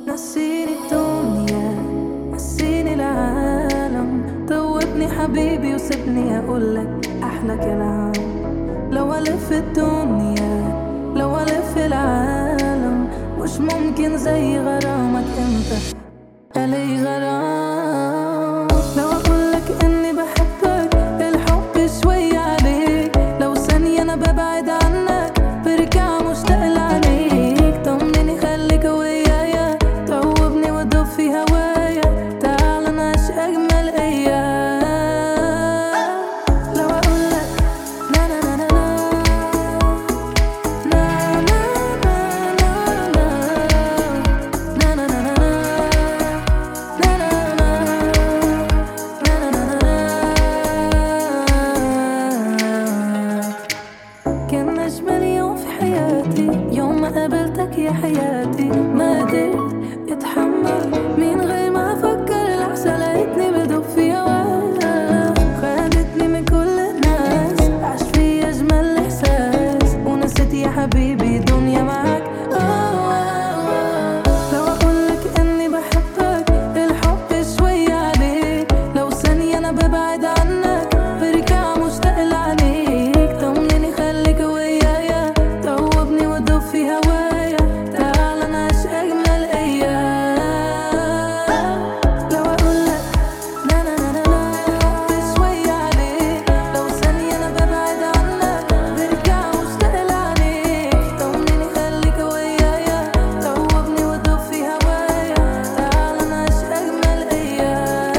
نسيني الدنيا نسيني العالم دوبني حبيبي وسيبني اقولك احلى كلام لو الف الدنيا لو الف العالم مش ممكن زي غرامك انت الي غرام لو اقولك اني بحبك الحب شوي عليك لو ثانية انا ببعد عنك برجع مشتاق لعينيك طمني خليك ويايا توبني ودوب في هوايا تعال نعيش اجمل ايام لو اقولك لا لا لا لا لا لا لا لا لا لا لا لا لا كان أجمل يوم في حياتي يوم ما قابلتك يا حياتي ما قدرت اتحمل من غير ما افكر لحظة لقيتني بدوب في هواها خدتني من كل الناس عاش في اجمل احساس ونسيت يا حبيبي دنيا معاك آه آه آه. لو اقولك اني بحبك الحب شوي عليك لو ثانية انا ببعد عنك برجع مشتاق لعينيك طمني خليك ويايا توبني ودوب في هوايا تعال نعيش اجمل ايام لو اقولك لا لا لا لا لا شوي عليك لو ثانية انا ببعد عنك برجع مشتاق لعينيك طمني خليك ويايا توبني ودوب في هوايا تعال نعيش اجمل ايام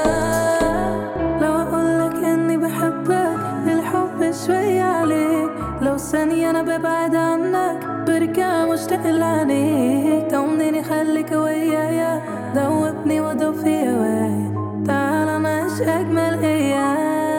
لو اقولك اني بحبك الحب شوي عليك لو ثانية انا ببعد عنك برجع مشتاق لعينيك طمني خليك ويايا دوبني ودوب في هوايا تعال نعيش اجمل ايام